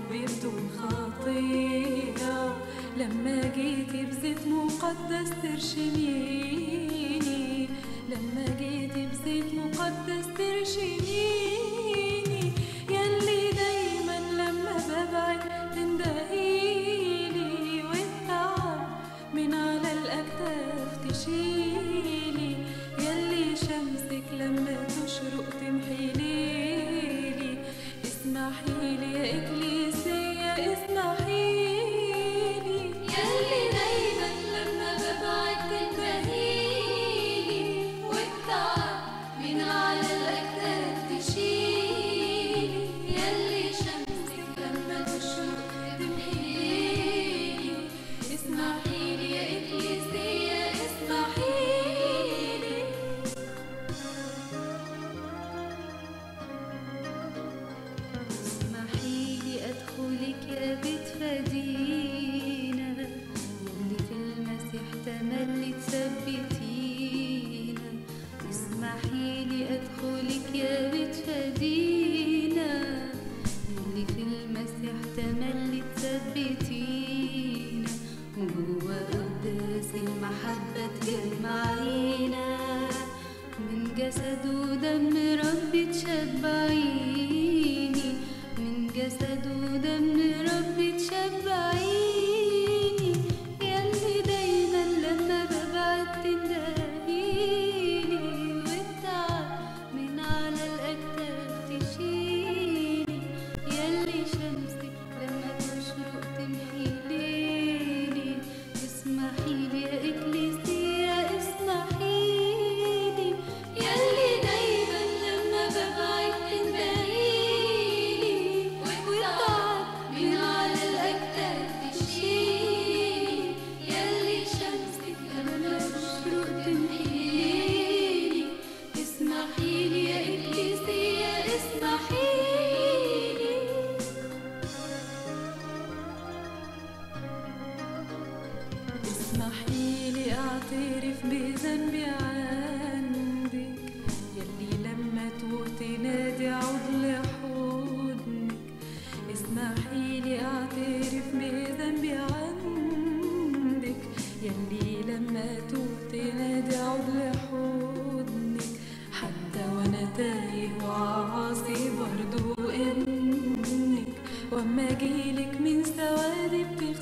ربي بدون خطية لما جيتي بزيت مقدس ترشميني لما جيتي بزيت مقدس ترشميني يلي دايما لما ببعد تندهيلي والتعب من على الأكتاف تشيلي يلي شمسك لما تشرق تمحي ليلي اسمحيلي يا إكليسية اسمحيلي يلي دايما لما ببعد تنتهيلي والتعب من على الأكتاف تشيلي يلي شمسك لما تشرق تمحيلي اسمحيلي يا إكليسية اسمحيلي اسمحيلي أدخلك يا بيت فدينا اللي في المسيح تملي تثبتينا اسمحيلي أدخلك يا بيت فدينا اللي في المسيح تملي تثبتينا وجوا قداس المحبة تجمعينا من جسد ودم ربي تشبعيني من جسد ودم ربي تشبعيني يلي دايما لما ببعد تندهيني والتعب من على الأكتاف تشيلي يلي شمسك لما تشرق تمحي ليلي اسمحيلي يا إكليسية اسمحيلي يلي دايما لما ببعد تندهيلي والتعب من على الأكتاف تشيلي يلي شمسك لما تشرق تمحيلي اسمحيلي يا إكليسية اسمحيلي اسمحيلي اعترف بذنبي عندك يلي لما توت نادي عود لحضنك اسمحيلي اعترف بذنبي عندك يلي لما توت نادي عود لحضنك حتى وانا تايه وعاصي برضو انك واما اجيلك من سوادي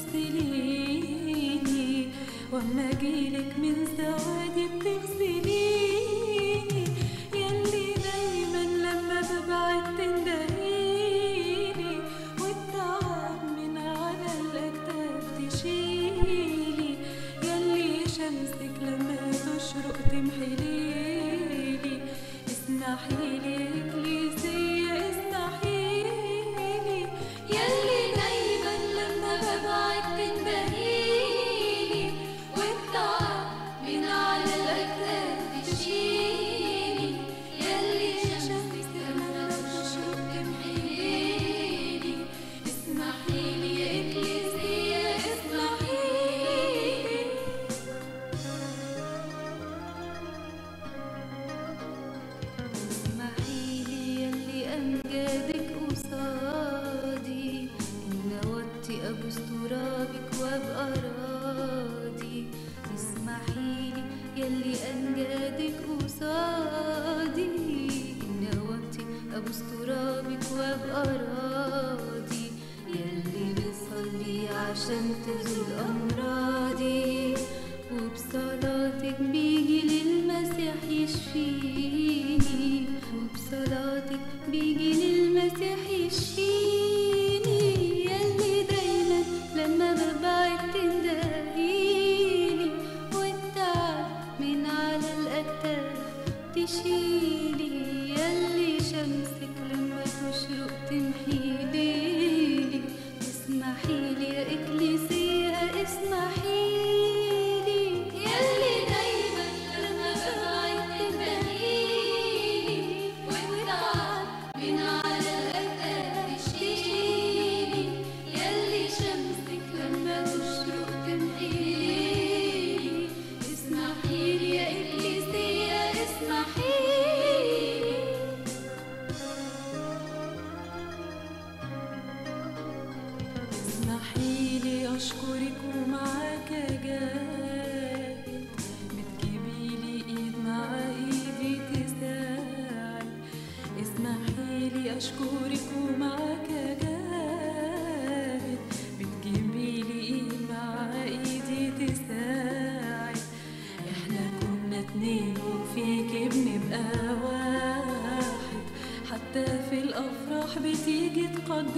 بتغسليني واما اجيلك من سوادي بتغسليني يلي دايما لما ببعد تندهيلي والتعب من على الاكتاف تشيلي يلي شمسك لما تشرق تمحي ليلي اسمحيلي إكليسية اسمحيلي يلي دايما لما ببعد تندهيلي والتعب من على الأكتاف تشيلي يلي شمسك لما تشرق تمحيلي اسمحيلي يا إكليسية اسمحيلي اسمحيلي يلي أمجادك قصادي إن وطي أبوس ترابك وأبقى راضي اسمحيلي يلي أمجادك قصادي إن وطي أبوس ترابك وأبقى راضي يلي بصلي عشان تزول أمراضي وبصلاتك بيجي للمسيح يشفيني وبصلاتك بيجي للمسيح يشفيني يلي دايما لما ببعد تندهيني والتعب من على الأكتاف تشيلي يلي شمسك لما تشرق تمحي ليلي اسمحيلي يا إكليسية اسمحيلي اسمحي لي أشكرك ومعاك أجاهد بتجيبي لي إيد مع إيدي تساعد اسمحي لي أشكرك ومعاك أجاهد بتجيبي لي إيد مع إيدي تساعد إحنا كنا اتنين وفيك بنبقى واحد حتى في الأفراح بتيجي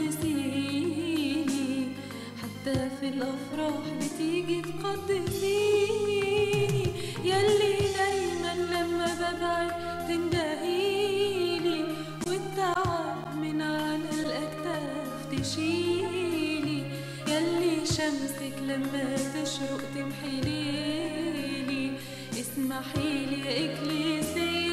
تقدسيني حتى في الأفراح بتيجي تقدسيني يلي دايما لما ببعد تندهيلي والتعب من على الأكتاف تشيلي يلي شمسك لما تشرق تمحي ليلي اسمحي لي يا إكليسية